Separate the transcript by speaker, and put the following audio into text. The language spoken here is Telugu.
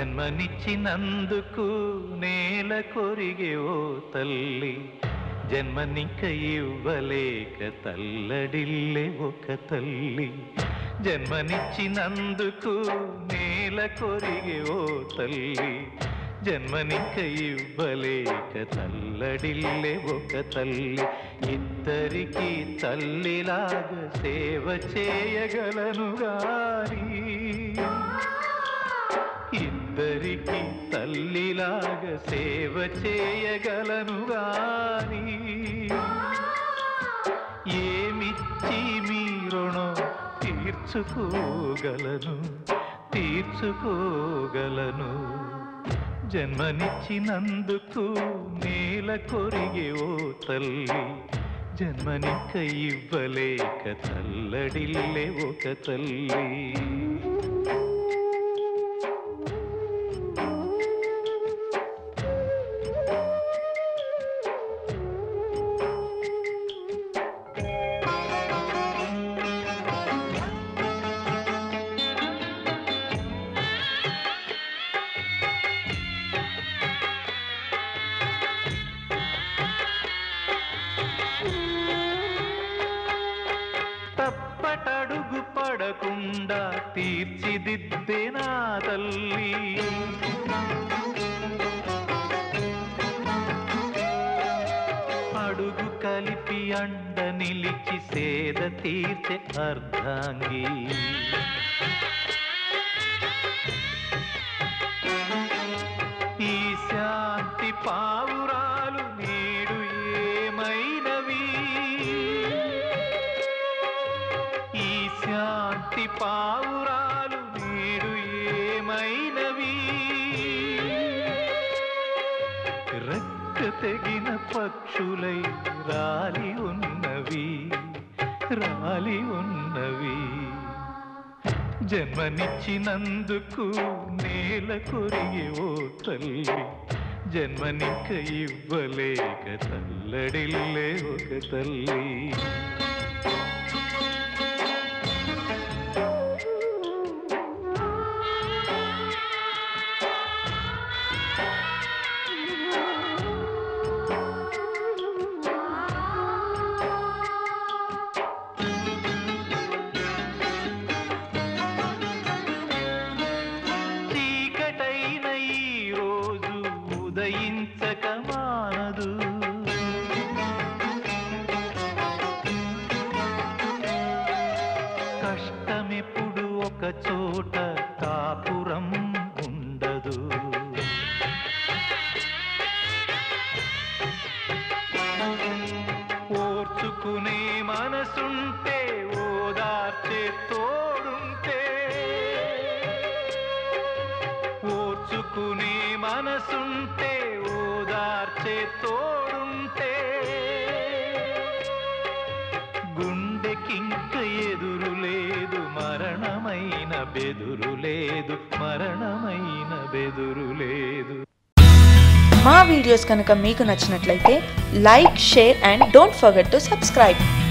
Speaker 1: జన్మనిచ్చినందుకు నేల కొరిగే ఓ తల్లి జన్మనిక ఇవ్వలేక తల్లడిల్లే ఒక తల్లి జన్మనిచ్చినందుకు నేల కొరిగే ఓ తల్లి జన్మనిక ఇవ్వలేక తల్లడిల్లే ఒక తల్లి ఇద్దరికి తల్లిలాగా సేవ చేయగలను గాని ఇద్దరికి తల్లిలాగా సేవ చేయగలను గాని ఏమిచ్చి మీ రుణం తీర్చుకోగలను తీర్చుకోగలను జన్మనిచ్చినందుకు నేల కొరిగే ఓ తల్లి జన్మనిక ఇవ్వలేక తల్లడిల్లే ఒక తల్లి తప్పటడుగు పడకుండా తీర్చిదిద్దే నా తల్లి అడుగు కలిపి అండ నిలిచి సేద తీర్చే అర్ధాంగి ఈ శాంతి పావురాలు నేడు ఏమైనవి ఈ శాంతి పావురాలు నేడు ఏమైనవి రక్క తెగిన పక్షులై రాలి ఉన్నవి రాలి ఉన్నవి జన్మనిచ్చినందుకు నేల కొరిగే ఓ తల్లి జన్మనిక ఇవ్వలేక తల్లడిల్లే ఒక తల్లి చీకటైన ఈ రోజు ఉదయించక మానదు కష్టమెప్పుడు ఒక చోట కాపురం ఉండదు ఓర్చుకునే మనసుంటే ఓదార్చే తోడుంటే ఓర్చుకునే మనసుంటే ఓదార్చే తోడుంటే గుండెకింక ఎదురు లేదు మరణమైన బెదురు లేదు మరణమైన బెదురు లేదు
Speaker 2: మా వీడియోస్ కనుక మీకు నచ్చినట్లయితే like share and don't forget to subscribe